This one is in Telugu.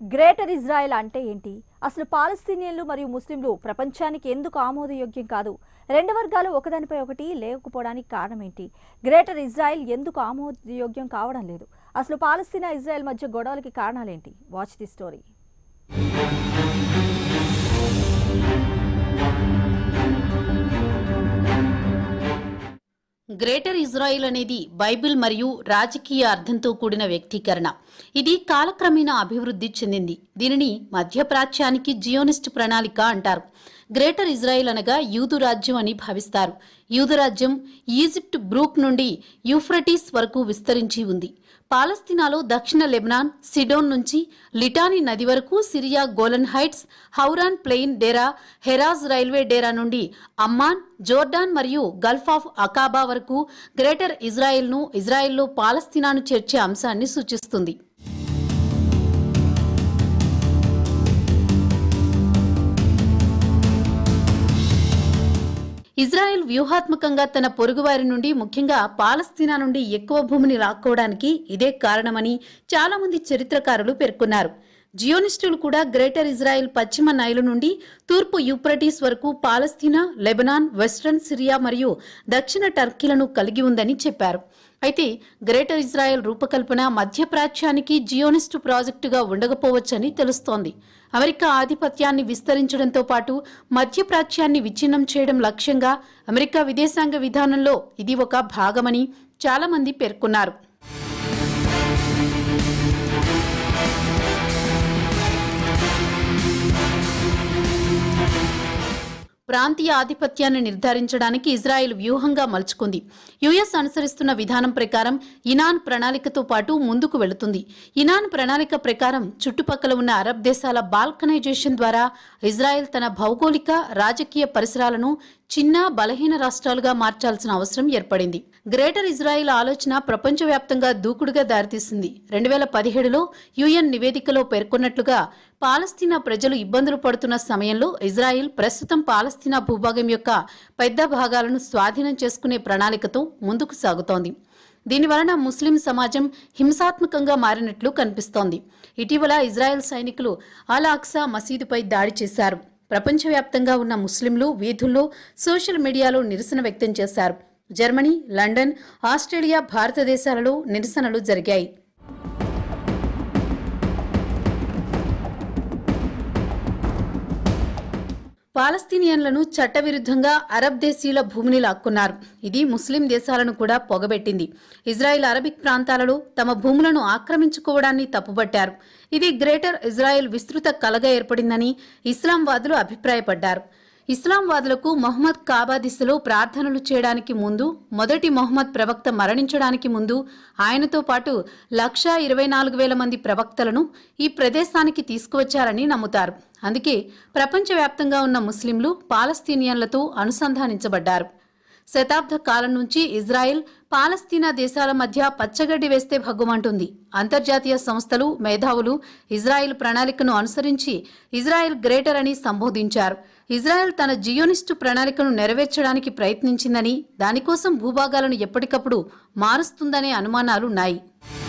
గ్రేటర్ ఇజ్రాయెల్ అంటే ఏంటి అసలు పాలస్తీనియన్లు మరియు ముస్లింలు ప్రపంచానికి ఎందుకు ఆమోదయోగ్యం కాదు రెండు వర్గాలు ఒకదానిపై ఒకటి లేకపోవడానికి కారణం ఏంటి గ్రేటర్ ఇజ్రాయెల్ ఎందుకు ఆమోదయోగ్యం కావడం లేదు అసలు పాలస్తీనా ఇజ్రాయెల్ మధ్య గొడవలకి కారణాలేంటి watch the story greater Israel అనేది బైబిల్ మరియు రాజకీయ అర్థంతో కూడిన వ్యక్తీకరణ ఇది కాలక్రమేణా అభివృద్ధి చెందింది దీనిని మధ్యప్రాచ్యానికి జియోనిస్ట్ ప్రణాళిక అంటారు గ్రేటర్ ఇజ్రాయిల్ అనగా యూదు రాజ్యం అని భావిస్తారు యూదు రాజ్యం ఈజిప్ట్ బ్రూక్ నుండి యూఫ్రటీస్ వరకు విస్తరించి ఉంది పాలస్తీనాలో దక్షిణ లెబనాన్ సిడోన్ నుంచి లిటానీ నది వరకు Syria Golan Heights Hauran plain Daraa Hejaz railway Daraa నుండి అమ్మాన్ జోర్డాన్ మరియు గల్ఫ్ ఆఫ్ అకాబా వరకు గ్రేటర్ ఇజ్రాయెల్ను ఇజ్రాయెల్లో పాలస్తీనాను చేర్చే అంశాన్ని సూచిస్తుంది ఇజ్రాయెల్ వ్యూహాత్మకంగా తన పొరుగువారి నుండి ముఖ్యంగా పాలస్తీనా నుండి ఎక్కువ భూమిని లాక్కోవడానికి ఇదే కారణమని చాలా మంది చరిత్రకారులు పేర్కొన్నారు జియోనిస్టులు కూడా గ్రేటర్ ఇజ్రాయెల్ పశ్చిమ నైలు నుండి తూర్పు యూప్రటీస్ వరకు పాలస్తీనా లెబనాన్ వెస్ట్రన్ సిరియా మరియు దక్షిణ టర్కీలను కలిగి ఉందని చెప్పారు అయితే గ్రేటర్ ఇజ్రాయెల్ రూపకల్పన మధ్యప్రాచ్యానికి జియోనిస్టు ప్రాజెక్టుగా ఉండకపోవచ్చని తెలుస్తోంది అమెరికా ఆధిపత్యాన్ని విస్తరించడంతో పాటు మధ్యప్రాచ్యాన్ని విచ్ఛిన్నం చేయడం లక్ష్యంగా అమెరికా విదేశాంగ విధానంలో ఇది ఒక భాగమని చాలామంది పేర్కొన్నారు ప్రాంతీయ ఆధిపత్యాన్ని నిర్ధారించడానికి ఇజ్రాయెల్ వ్యూహంగా మలుచుకుంది యుఎస్ అనుసరిస్తున్న విధానం ప్రకారం ఇనాన్ ప్రణాళికతో పాటు ముందుకు వెళుతుంది ఇనాన్ ప్రణాళిక ప్రకారం చుట్టుపక్కల ఉన్న అరబ్ దేశాల బాల్కనైజేషన్ ద్వారా ఇజ్రాయెల్ తన భౌగోళిక రాజకీయ పరిసరాలను చిన్న బలహీన రాష్ట్రాలుగా మార్చాల్సిన అవసరం ఏర్పడింది గ్రేటర్ ఇజ్రాయిల్ ఆలోచన ప్రపంచవ్యాప్తంగా దూకుడుగా దారితీసింది రెండు వేల పదిహేడులో యుఎన్ నివేదికలో పేర్కొన్నట్లుగా పాలస్తీనా ప్రజలు ఇబ్బందులు పడుతున్న సమయంలో ఇజ్రాయిల్ ప్రస్తుతం పాలస్తీనా భూభాగం యొక్క పెద్ద భాగాలను స్వాధీనం చేసుకునే ప్రణాళికతో ముందుకు సాగుతోంది దీనివలన ముస్లిం సమాజం హింసాత్మకంగా మారినట్లు కనిపిస్తోంది ఇటీవల ఇజ్రాయెల్ సైనికులు అల్ అక్సా మసీదుపై దాడి చేశారు ప్రపంచవ్యాప్తంగా ఉన్న ముస్లింలు వీధుల్లో సోషల్ మీడియాలో నిరసన వ్యక్తం చేశారు జర్మనీ లండన్ ఆస్ట్రేలియా భారతదేశాలలో నిరసనలు జరిగాయి పాలస్తీనియన్లను చట్టవిరుద్ధంగా అరబ్ దేశీయుల భూమిని లాక్కున్నారు ఇది ముస్లిం దేశాలను కూడా పొగబెట్టింది ఇజ్రాయెల్ అరబిక్ ప్రాంతాలలో తమ భూములను ఆక్రమించుకోవడాన్ని తప్పుబట్టారు ఇది గ్రేటర్ ఇజ్రాయెల్ విస్తృత కలగా ఏర్పడిందని ఇస్లాంవాదులు అభిప్రాయపడ్డారు ఇస్లాంవాదులకు మొహమ్మద్ కాబా దిశలో ప్రార్థనలు చేయడానికి ముందు మొదటి మొహమ్మద్ ప్రవక్త మరణించడానికి ముందు ఆయనతో పాటు లక్షా ఇరవై నాలుగు వేల మంది ప్రవక్తలను ఈ ప్రదేశానికి తీసుకువచ్చారని నమ్ముతారు అందుకే ప్రపంచవ్యాప్తంగా ఉన్న ముస్లింలు పాలస్తీనియన్లతో అనుసంధానించబడ్డారు శతాబ్ద కాలం నుంచి ఇజ్రాయెల్ పాలస్తీనా దేశాల మధ్య పచ్చగడ్డి వేస్తే భగ్గుమంటుంది అంతర్జాతీయ సంస్థలు మేధావులు ఇజ్రాయెల్ ప్రణాళికను అనుసరించి ఇజ్రాయెల్ గ్రేటర్ అని సంబోధించారు ఇజ్రాయెల్ తన జియోనిస్టు ప్రణాళికను నెరవేర్చడానికి ప్రయత్నించిందని దానికోసం భూభాగాలను ఎప్పటికప్పుడు మారుస్తుందనే అనుమానాలున్నాయి